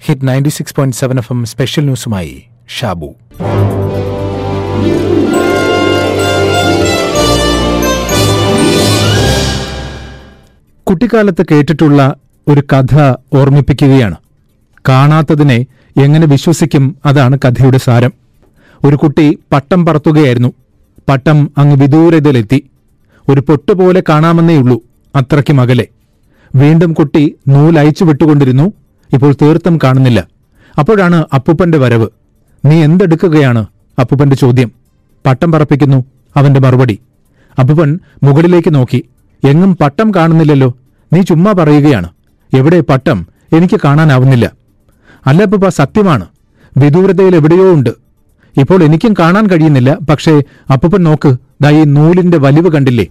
hit ninety six point seven F M special ന്യൂസുമായി ഷാബു കുട്ടിക്കാലത്ത് കേട്ടിട്ടുള്ള ഒരു കഥ ഓർമ്മിപ്പിക്കുകയാണ് കാണാത്തതിനെ എങ്ങനെ വിശ്വസിക്കും അതാണ് കഥയുടെ സാരം ഒരു കുട്ടി പട്ടം പറത്തുകയായിരുന്നു പട്ടം അങ്ങ് വിദൂരതയിലെത്തി ഒരു പൊട്ടുപോലെ കാണാമെന്നേയുള്ളൂ അത്രയ്ക്കും അകലെ വീണ്ടും കുട്ടി നൂലയച്ചു വിട്ടുകൊണ്ടിരുന്നു ഇപ്പോൾ തീർത്തും കാണുന്നില്ല അപ്പോഴാണ് അപ്പൂപ്പന്റെ വരവ് നീ എന്തെടുക്കുകയാണ് അപ്പൂപ്പന്റെ ചോദ്യം പട്ടം പറപ്പിക്കുന്നു അവന്റെ മറുപടി അപ്പൂപ്പൻ മുകളിലേക്ക് നോക്കി എങ്ങും പട്ടം കാണുന്നില്ലല്ലോ നീ ചുമ്മാ പറയുകയാണ് എവിടെ പട്ടം എനിക്ക് കാണാനാവുന്നില്ല അല്ല അപ്പൂപ്പ സത്യമാണ് വിദൂരതയിൽ എവിടെയോ ഉണ്ട് ഇപ്പോൾ എനിക്കും കാണാൻ കഴിയുന്നില്ല പക്ഷേ അപ്പൂപ്പൻ നോക്ക് ദാ ഈ നൂലിന്റെ വലിവ് കണ്ടില്ലേ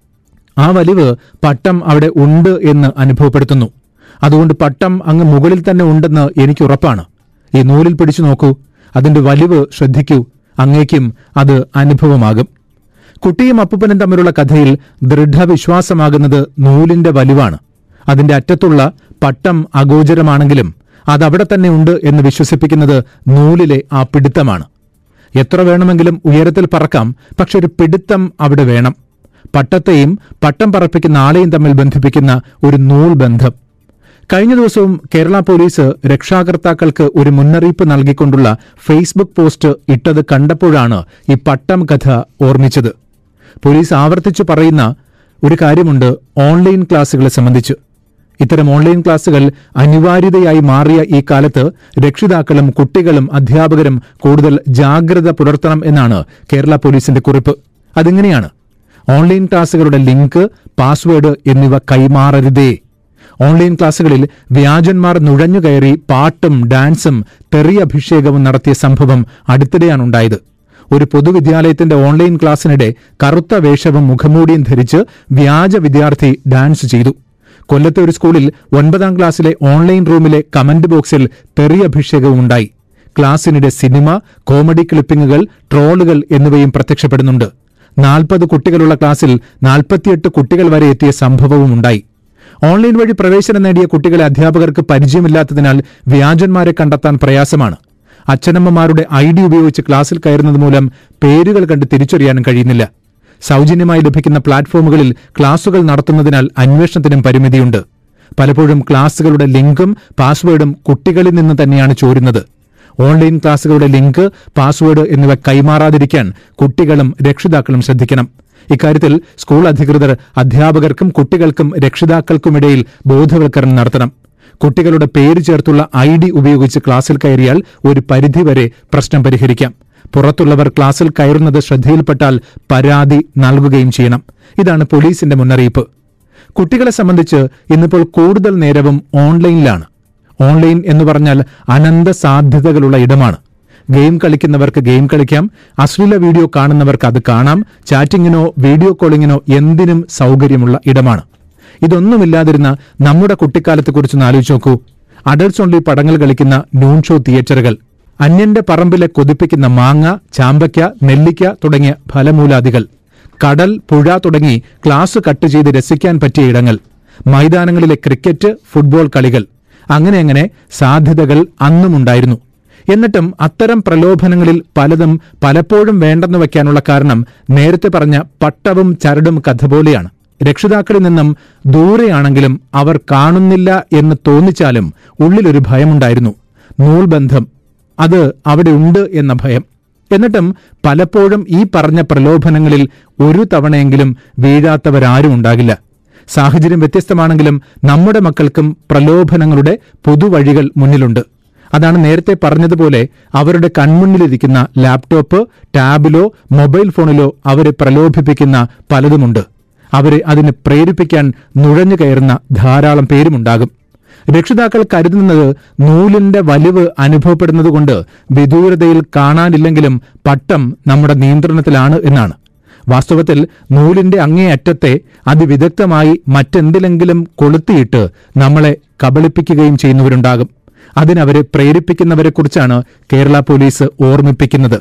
ആ വലിവ് പട്ടം അവിടെ ഉണ്ട് എന്ന് അനുഭവപ്പെടുത്തുന്നു അതുകൊണ്ട് പട്ടം അങ്ങ് മുകളിൽ തന്നെ ഉണ്ടെന്ന് എനിക്ക് ഉറപ്പാണ് ഈ നൂലിൽ പിടിച്ചു നോക്കൂ അതിന്റെ വലിവ് ശ്രദ്ധിക്കൂ അങ്ങേക്കും അത് അനുഭവമാകും കുട്ടിയും അപ്പൂപ്പനും തമ്മിലുള്ള കഥയിൽ ദൃഢവിശ്വാസമാകുന്നത് നൂലിന്റെ വലിവാണ് അതിന്റെ അറ്റത്തുള്ള പട്ടം അഗോചരമാണെങ്കിലും അതവിടെ തന്നെ ഉണ്ട് എന്ന് വിശ്വസിപ്പിക്കുന്നത് നൂലിലെ ആ പിടുത്തമാണ് എത്ര വേണമെങ്കിലും ഉയരത്തിൽ പറക്കാം പക്ഷെ ഒരു പിടുത്തം അവിടെ വേണം പട്ടത്തെയും പട്ടം പറപ്പിക്കുന്ന ആളെയും തമ്മിൽ ബന്ധിപ്പിക്കുന്ന ഒരു നൂൽ ബന്ധം കഴിഞ്ഞ ദിവസവും കേരള പോലീസ് രക്ഷാകർത്താക്കൾക്ക് ഒരു മുന്നറിയിപ്പ് നൽകിക്കൊണ്ടുള്ള ഫേസ്ബുക്ക് പോസ്റ്റ് ഇട്ടത് കണ്ടപ്പോഴാണ് ഈ പട്ടം കഥ ഓർമ്മിച്ചത് പോലീസ് ആവർത്തിച്ചു പറയുന്ന ഒരു കാര്യമുണ്ട് ഓൺലൈൻ ക്ലാസുകളെ സംബന്ധിച്ച് ഇത്തരം ഓൺലൈൻ ക്ലാസുകൾ അനിവാര്യതയായി മാറിയ ഈ കാലത്ത് രക്ഷിതാക്കളും കുട്ടികളും അധ്യാപകരും കൂടുതൽ ജാഗ്രത പുലർത്തണം എന്നാണ് കേരള പോലീസിന്റെ കുറിപ്പ് അതിങ്ങനെയാണ് ഓൺലൈൻ ക്ലാസുകളുടെ ലിങ്ക് പാസ്വേഡ് എന്നിവ കൈമാറരുതേ ഓൺലൈൻ ക്ലാസുകളിൽ വ്യാജന്മാർ നുഴഞ്ഞുകയറി പാട്ടും ഡാൻസും തെറിയഭിഷേകവും നടത്തിയ സംഭവം അടുത്തിടെയാണ് ഉണ്ടായത് ഒരു പൊതുവിദ്യാലയത്തിന്റെ ഓൺലൈൻ ക്ലാസ്സിനിടെ കറുത്ത വേഷവും മുഖംമൂടിയും ധരിച്ച് വ്യാജ വിദ്യാർത്ഥി ഡാൻസ് ചെയ്തു കൊല്ലത്തെ ഒരു സ്കൂളിൽ ഒൻപതാം ക്ലാസ്സിലെ ഓൺലൈൻ റൂമിലെ കമന്റ് ബോക്സിൽ തെറിയഭിഷേകവും ഉണ്ടായി ക്ലാസ്സിനിടെ സിനിമ കോമഡി ക്ലിപ്പിംഗുകൾ ട്രോളുകൾ എന്നിവയും പ്രത്യക്ഷപ്പെടുന്നുണ്ട് നാൽപ്പത് കുട്ടികളുള്ള ക്ലാസ്സിൽ നാൽപ്പത്തിയെട്ട് കുട്ടികൾ വരെ എത്തിയ സംഭവവും ഉണ്ടായി ഓൺലൈൻ വഴി പ്രവേശനം നേടിയ കുട്ടികളെ അധ്യാപകർക്ക് പരിചയമില്ലാത്തതിനാൽ വ്യാജന്മാരെ കണ്ടെത്താൻ പ്രയാസമാണ് അച്ഛനമ്മമാരുടെ ഐ ഡി ഉപയോഗിച്ച് ക്ലാസ്സിൽ കയറുന്നത് മൂലം പേരുകൾ കണ്ട് തിരിച്ചറിയാനും കഴിയുന്നില്ല സൗജന്യമായി ലഭിക്കുന്ന പ്ലാറ്റ്ഫോമുകളിൽ ക്ലാസുകൾ നടത്തുന്നതിനാൽ അന്വേഷണത്തിനും പരിമിതിയുണ്ട് പലപ്പോഴും ക്ലാസുകളുടെ ലിങ്കും പാസ്വേഡും കുട്ടികളിൽ നിന്ന് തന്നെയാണ് ചോരുന്നത് ഓൺലൈൻ ക്ലാസുകളുടെ ലിങ്ക് പാസ്വേഡ് എന്നിവ കൈമാറാതിരിക്കാൻ കുട്ടികളും രക്ഷിതാക്കളും ശ്രദ്ധിക്കണം ഇക്കാര്യത്തിൽ സ്കൂൾ അധികൃതർ അധ്യാപകർക്കും കുട്ടികൾക്കും രക്ഷിതാക്കൾക്കുമിടയിൽ ബോധവൽക്കരണം നടത്തണം കുട്ടികളുടെ പേര് ചേർത്തുള്ള ഐ ഡി ഉപയോഗിച്ച് ക്ലാസ്സിൽ കയറിയാൽ ഒരു പരിധിവരെ പ്രശ്നം പരിഹരിക്കാം പുറത്തുള്ളവർ ക്ലാസ്സിൽ കയറുന്നത് ശ്രദ്ധയിൽപ്പെട്ടാൽ പരാതി നൽകുകയും ചെയ്യണം ഇതാണ് പോലീസിന്റെ മുന്നറിയിപ്പ് കുട്ടികളെ സംബന്ധിച്ച് ഇന്നിപ്പോൾ കൂടുതൽ നേരവും ഓൺലൈനിലാണ് ഓൺലൈൻ എന്ന് പറഞ്ഞാൽ അനന്ത സാധ്യതകളുള്ള ഇടമാണ് ഗെയിം കളിക്കുന്നവർക്ക് ഗെയിം കളിക്കാം അശ്ലീല വീഡിയോ കാണുന്നവർക്ക് അത് കാണാം ചാറ്റിങ്ങിനോ വീഡിയോ കോളിങ്ങിനോ എന്തിനും സൗകര്യമുള്ള ഇടമാണ് ഇതൊന്നുമില്ലാതിരുന്ന നമ്മുടെ കുട്ടിക്കാലത്തെക്കുറിച്ചൊന്ന് ആലോചിച്ച് നോക്കൂ അഡൽട്സ് ഓൺലി പടങ്ങൾ കളിക്കുന്ന നൂൺ ഷോ തിയേറ്ററുകൾ അന്യന്റെ പറമ്പിലെ കൊതിപ്പിക്കുന്ന മാങ്ങ ചാമ്പയ്ക്ക നെല്ലിക്ക തുടങ്ങിയ ഫലമൂലാദികൾ കടൽ പുഴ തുടങ്ങി ക്ലാസ് കട്ട് ചെയ്ത് രസിക്കാൻ പറ്റിയ ഇടങ്ങൾ മൈതാനങ്ങളിലെ ക്രിക്കറ്റ് ഫുട്ബോൾ കളികൾ അങ്ങനെ അങ്ങനെ സാധ്യതകൾ അന്നുമുണ്ടായിരുന്നു എന്നിട്ടും അത്തരം പ്രലോഭനങ്ങളിൽ പലതും പലപ്പോഴും വേണ്ടെന്ന് വയ്ക്കാനുള്ള കാരണം നേരത്തെ പറഞ്ഞ പട്ടവും ചരടും കഥ പോലെയാണ് രക്ഷിതാക്കളിൽ നിന്നും ദൂരെയാണെങ്കിലും അവർ കാണുന്നില്ല എന്ന് തോന്നിച്ചാലും ഉള്ളിലൊരു ഭയമുണ്ടായിരുന്നു നൂൽബന്ധം അത് അവിടെ ഉണ്ട് എന്ന ഭയം എന്നിട്ടും പലപ്പോഴും ഈ പറഞ്ഞ പ്രലോഭനങ്ങളിൽ ഒരു തവണയെങ്കിലും വീഴാത്തവരാരും ഉണ്ടാകില്ല സാഹചര്യം വ്യത്യസ്തമാണെങ്കിലും നമ്മുടെ മക്കൾക്കും പ്രലോഭനങ്ങളുടെ പുതുവഴികൾ മുന്നിലുണ്ട് അതാണ് നേരത്തെ പറഞ്ഞതുപോലെ അവരുടെ കൺമുന്നിലിരിക്കുന്ന ലാപ്ടോപ്പ് ടാബിലോ മൊബൈൽ ഫോണിലോ അവരെ പ്രലോഭിപ്പിക്കുന്ന പലതുമുണ്ട് അവരെ അതിന് പ്രേരിപ്പിക്കാൻ നുഴഞ്ഞു കയറുന്ന ധാരാളം പേരുമുണ്ടാകും രക്ഷിതാക്കൾ കരുതുന്നത് നൂലിന്റെ വലിവ് അനുഭവപ്പെടുന്നതുകൊണ്ട് വിദൂരതയിൽ കാണാനില്ലെങ്കിലും പട്ടം നമ്മുടെ നിയന്ത്രണത്തിലാണ് എന്നാണ് വാസ്തവത്തിൽ നൂലിന്റെ അങ്ങേ അറ്റത്തെ അതിവിദഗ്ധമായി മറ്റെന്തിലെങ്കിലും കൊളുത്തിയിട്ട് നമ്മളെ കബളിപ്പിക്കുകയും ചെയ്യുന്നവരുണ്ടാകും അതിനവരെ പ്രേരിപ്പിക്കുന്നവരെക്കുറിച്ചാണ് കേരള പോലീസ് ഓർമ്മിപ്പിക്കുന്നത്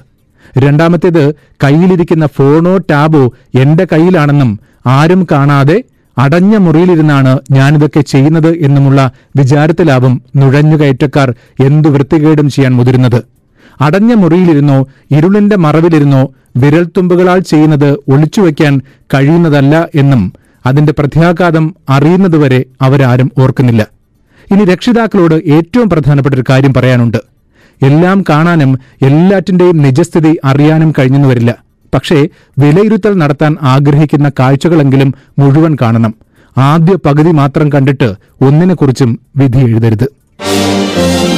രണ്ടാമത്തേത് കയ്യിലിരിക്കുന്ന ഫോണോ ടാബോ എന്റെ കയ്യിലാണെന്നും ആരും കാണാതെ അടഞ്ഞ മുറിയിലിരുന്നാണ് ഞാനിതൊക്കെ ചെയ്യുന്നത് എന്നുമുള്ള വിചാരത്തിലാവും നുഴഞ്ഞുകയറ്റക്കാർ എന്തു വൃത്തികേടും ചെയ്യാൻ മുതിരുന്നത് അടഞ്ഞ മുറിയിലിരുന്നോ ഇരുളിന്റെ മറവിലിരുന്നോ വിരൽത്തുമ്പുകളാൽ ചെയ്യുന്നത് ഒളിച്ചുവെക്കാൻ കഴിയുന്നതല്ല എന്നും അതിന്റെ പ്രത്യാഘാതം അറിയുന്നതുവരെ അവരാരും ഓർക്കുന്നില്ല ഇനി രക്ഷിതാക്കളോട് ഏറ്റവും പ്രധാനപ്പെട്ട ഒരു കാര്യം പറയാനുണ്ട് എല്ലാം കാണാനും എല്ലാറ്റിന്റെയും നിജസ്ഥിതി അറിയാനും കഴിഞ്ഞെന്ന് വരില്ല പക്ഷേ വിലയിരുത്തൽ നടത്താൻ ആഗ്രഹിക്കുന്ന കാഴ്ചകളെങ്കിലും മുഴുവൻ കാണണം ആദ്യ പകുതി മാത്രം കണ്ടിട്ട് ഒന്നിനെക്കുറിച്ചും വിധി എഴുതരുത്